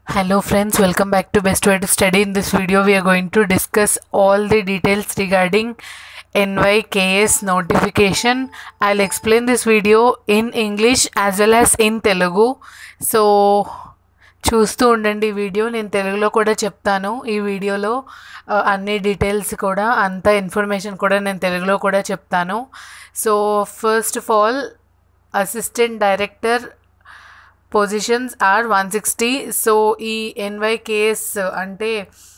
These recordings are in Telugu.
Hello friends, welcome back to Best Way to Study. In this video, we are going to discuss all the details regarding NYKS notification. I'll explain this video in English as well as in Telugu. So చూస్తూ ఉండండి ఈ వీడియో నేను తెలుగులో కూడా చెప్తాను ఈ వీడియోలో ఆ, అన్ని డీటెయిల్స్ కూడా అంత ఇన్ఫర్మేషన్ కూడా నేను తెలుగులో కూడా చెప్తాను so first of all assistant director positions are one sixty so ఈ ఎన్వైకేఎస్ అంటే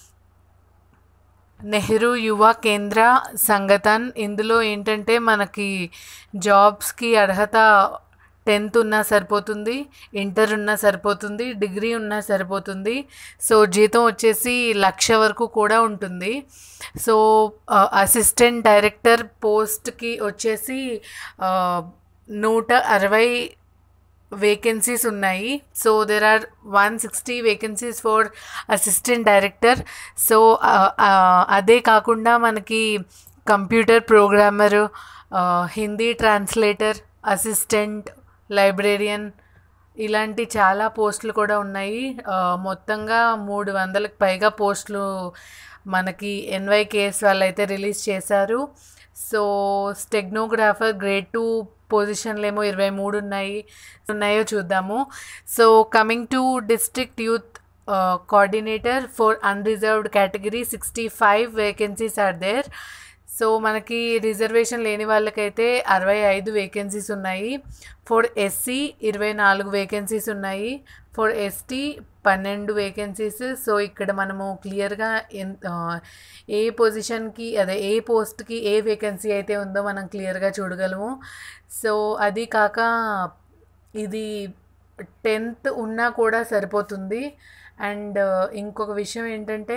నెహ్రూ యువ కేంద్ర సంగతన్ ఇందులో ఏంటంటే మనకి జాబ్స్కి అర్హత టెన్త్ ఉన్నా సరిపోతుంది ఇంటర్ ఉన్నా సరిపోతుంది డిగ్రీ ఉన్నా సరిపోతుంది సో జీతం వచ్చేసి లక్ష వరకు కూడా ఉంటుంది సో అసిస్టెంట్ డైరెక్టర్ పోస్ట్కి వచ్చేసి ఆ, నూట అరవై వేకెన్సీస్ ఉన్నాయి so there are one sixty vacancies for assistant director so అదే కాకుండా మనకి computer programmer Hindi translator assistant librarian ఇలాంటి చాలా పోస్టులు కూడా ఉన్నాయి ఆ, మొత్తంగా మూడు వందలకు పైగా పోస్టులు మనకి ఎన్వైకేఎస్ వాళ్ళు అయితే రిలీజ్ చేశారు సో స్టెగ్నోగ్రాఫర్ గ్రేడ్ టూ పొజిషన్లు ఏమో ఇరవై మూడు ఉన్నాయి ఉన్నాయో చూద్దాము so coming to district youth coordinator for unreserved category sixty five vacancies are there so మనకి రిజర్వేషన్ లేని వాళ్ళకైతే అరవై ఐదు వేకెన్సీస్ ఉన్నాయి ఫర్ ఎస్సీ ఇరవై నాలుగు వేకెన్సీస్ ఉన్నాయి ఫర్ ఎస్టీ పన్నెండు వేకెన్సీస్ సో ఇక్కడ మనము క్లియర్గా ఎన్ ఆ, ఏ పొజిషన్కి అదే ఏ పోస్ట్కి ఏ వేకెన్సీ అయితే ఉందో మనం క్లియర్గా చూడగలము సో అది కాక ఇది టెన్త్ ఉన్నా కూడా సరిపోతుంది అండ్ ఇంకొక విషయం ఏంటంటే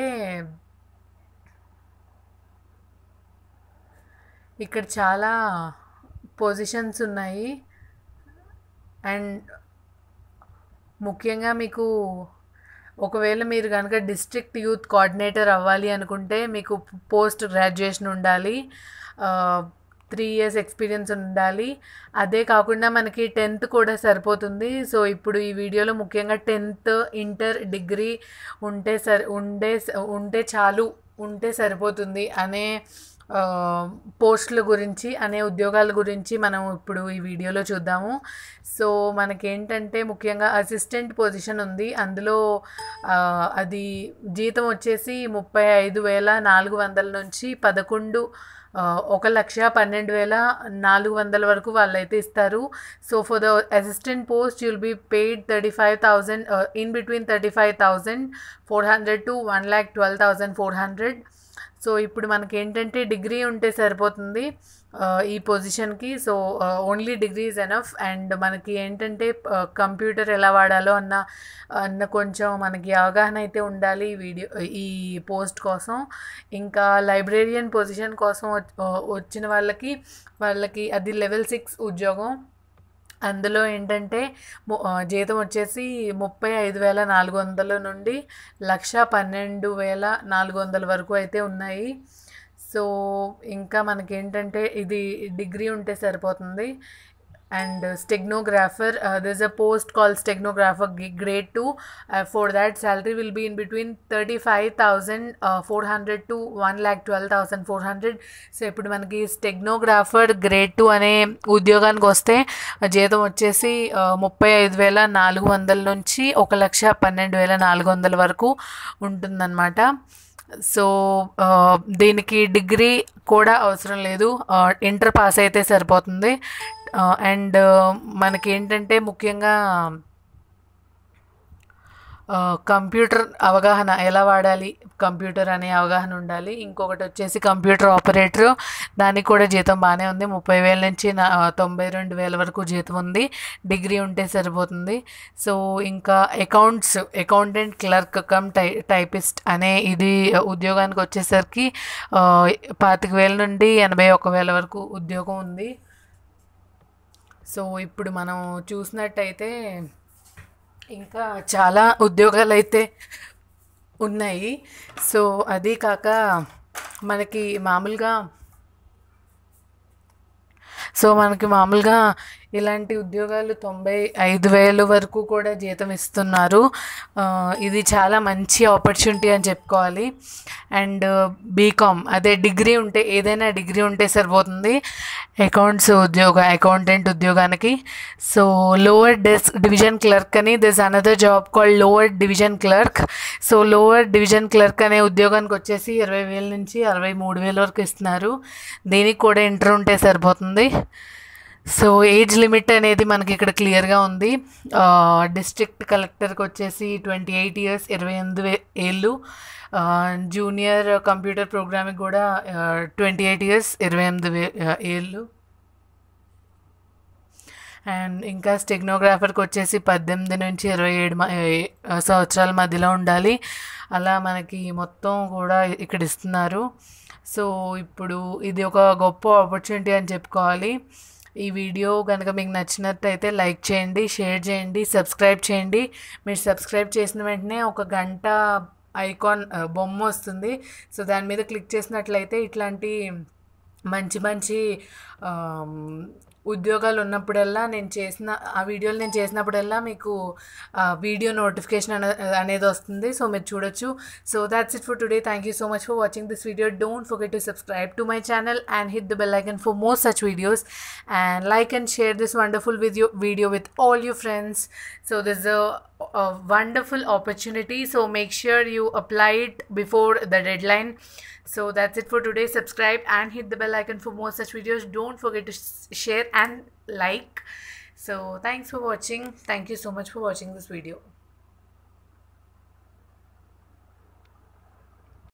ఇక్కడ చాలా పొజిషన్స్ ఉన్నాయి అండ్ ముఖ్యంగా మీకు ఒకవేళ మీరు కనుక డిస్ట్రిక్ట్ యూత్ కోఆర్డినేటర్ అవ్వాలి అనుకుంటే మీకు పోస్ట్ గ్రాడ్యుయేషన్ ఉండాలి త్రీ ఇయర్స్ ఎక్స్పీరియన్స్ ఉండాలి అదే కాకుండా మనకి టెన్త్ కూడా సరిపోతుంది సో ఇప్పుడు ఈ వీడియోలో ముఖ్యంగా టెన్త్ ఇంటర్ డిగ్రీ ఉంటే సరి ఉండే ఉంటే చాలు ఉంటే సరిపోతుంది అనే ఆ, పోస్టుల గురించి అనే ఉద్యోగాల గురించి మనం ఇప్పుడు ఈ వీడియోలో చూద్దాము సో మనకేంటంటే ముఖ్యంగా అసిస్టెంట్ పొజిషన్ ఉంది అందులో ఆ, అది జీతం వచ్చేసి ముప్పై ఐదు వేల నాలుగు వందల నుంచి పదకొండు ఆ, ఒక లక్ష పన్నెండు వేల నాలుగు వందల వరకు వాళ్ళైతే ఇస్తారు so for the assistant post will be paid thirty five thousand in between thirty five thousand four hundred to one lakh twelve thousand four hundred so ఇప్పుడు మనకి ఏంటంటే డిగ్రీ ఉంటే సరిపోతుంది ఆ, ఈ పొజిషన్కి so only degree is enough and మనకి ఏంటంటే కంప్యూటర్ ఎలా వాడాలో అన్న అన్న కొంచెం మనకి అవగాహన అయితే ఉండాలి ఈ వీడియో ఈ పోస్ట్ కోసం ఇంకా లైబ్రేరియన్ పొజిషన్ కోసం వచ్- వచ్చిన వాళ్ళకి వాళ్ళకి అది లెవెల్ సిక్స్ ఉద్యోగం అందులో ఏంటంటే ము- ఆ, జీతం వచ్చేసి ముప్పై ఐదు వేల నాలుగు వందల నుండి లక్ష పన్నెండు వేల నాలుగు వందల వరకు అయితే ఉన్నాయి సో ఇంకా మనకేంటంటే ఇది డిగ్రీ ఉంటే సరిపోతుంది and stenographer this a post call stenographer grade two for that salary will be in between thirty five thousand four hundred to one lakh twelve thousand four hundred so ఇప్పుడు మనకి స్టెగ్నోగ్రాఫర్ గ్రేడ్ టూ అనే ఉద్యోగానికి వస్తే జీతం వచ్చేసి ఆ, ముప్పై ఐదు వేల నాలుగు వందల నుంచి ఒక లక్ష పన్నెండు వేల నాలుగు వందల వరకు ఉంటుందన్నమాట సో ఆ, దీనికి డిగ్రీ కూడా అవసరం లేదు ఆ, ఇంటర్ పాస్ అయితే సరిపోతుంది ఆ, అండ్ మనకి ఏంటంటే ముఖ్యంగా ఆ, కంప్యూటర్ అవగాహన ఎలా వాడాలి కంప్యూటర్ అనే అవగాహన ఉండాలి ఇంకొకటి వచ్చేసి కంప్యూటర్ ఆపరేటర్ దానికి కూడా జీతం బాగానే ఉంది ముప్పై వేల నుంచి నా తొంభై రెండు వేల వరకు జీతం ఉంది డిగ్రీ ఉంటే సరిపోతుంది సో ఇంకా అకౌంట్స్ అకౌంటెంట్ క్లర్క్ కమ్ టై టైపిస్ట్ అనే ఇది ఉద్యోగానికి వచ్చేసరికి ఆ, పాతిక వేల నుండి ఎనభై ఒక వేల వరకు ఉద్యోగం ఉంది సో ఇప్పుడు మనం చూసినట్టయితే ఇంకా చాలా ఉద్యోగాలు అయితే ఉన్నాయి సో అది కాక మనకి మామూలుగా సో మనకి మామూలుగా ఇలాంటి ఉద్యోగాలు తొంభై ఐదు వేలు వరకు కూడా జీతం ఇస్తున్నారు ఆ, ఇది చాలా మంచి ఆపర్చునిటీ అని చెప్పుకోవాలి అండ్ బీకామ్ అదే డిగ్రీ ఉంటే ఏదైనా డిగ్రీ ఉంటే సరిపోతుంది అకౌంట్స్ ఉద్యోగ అకౌంటెంట్ ఉద్యోగానికి సో లోవర్ డెస్ డివిజన్ క్లర్క్ అని this another job called lower division clerk so lower division clerk అనే ఉద్యోగానికి వచ్చేసి ఇరవై వేల నుంచి అరవై మూడు వేల వరకు ఇస్తున్నారు దీనికి కూడా ఇంటర్ ఉంటే సరిపోతుంది సో ఏజ్ లిమిట్ అనేది మనకి ఇక్కడ క్లియర్గా ఉంది డిస్ట్రిక్ట్ కలెక్టర్కి వచ్చేసి ట్వంటీ ఎయిట్ ఇయర్స్ ఇరవై ఎనిమిది వే- ఏళ్ళు జూనియర్ కంప్యూటర్ ప్రోగ్రామింగ్ కూడా ట్వంటీ ఎయిట్ ఇయర్స్ ఇరవై ఎనిమిది వే ఆ, ఏళ్ళు అండ్ ఇంకా స్టెగ్నోగ్రాఫర్కి వచ్చేసి పద్దెనిమిది నుంచి ఇరవై ఏడు మ- ఏ- సంవత్సరాల మధ్యలో ఉండాలి అలా మనకి మొత్తం కూడా ఇక్కడ ఇస్తున్నారు సో ఇప్పుడు ఇది ఒక గొప్ప ఆపర్చునిటీ అని చెప్పుకోవాలి ఈ వీడియో కనుక మీకు నచ్చినట్టయితే లైక్ చేయండి షేర్ చేయండి సబ్స్క్రైబ్ చేయండి మీరు సబ్స్క్రైబ్ చేసిన వెంటనే ఒక గంట ఐకాన్ ఆ, బొమ్మ వస్తుంది సో దాని మీద క్లిక్ చేసినట్లయితే ఇట్లాంటి మంచి మంచి ఆమ్, ఉద్యోగాలు ఉన్నప్పుడల్లా నేను చేసిన ఆ వీడియోలు నేను చేసినప్పుడల్లా మీకు ఆ, వీడియో నోటిఫికేషన్ అనే అనేది వస్తుంది సో మీరు చూడొచ్చు so that's it for today thank you so much for watching this video don't forget to subscribe to my channel and hit the bell icon for more such videos and like and share this wonderful video video with all your friends so there's a, a wonderful opportunity so make sure you apply it before the deadline so that's it for today subscribe and hit the bell icon for more such videos don't forget to s- share and like so thanks for watching thank you so much for watching this video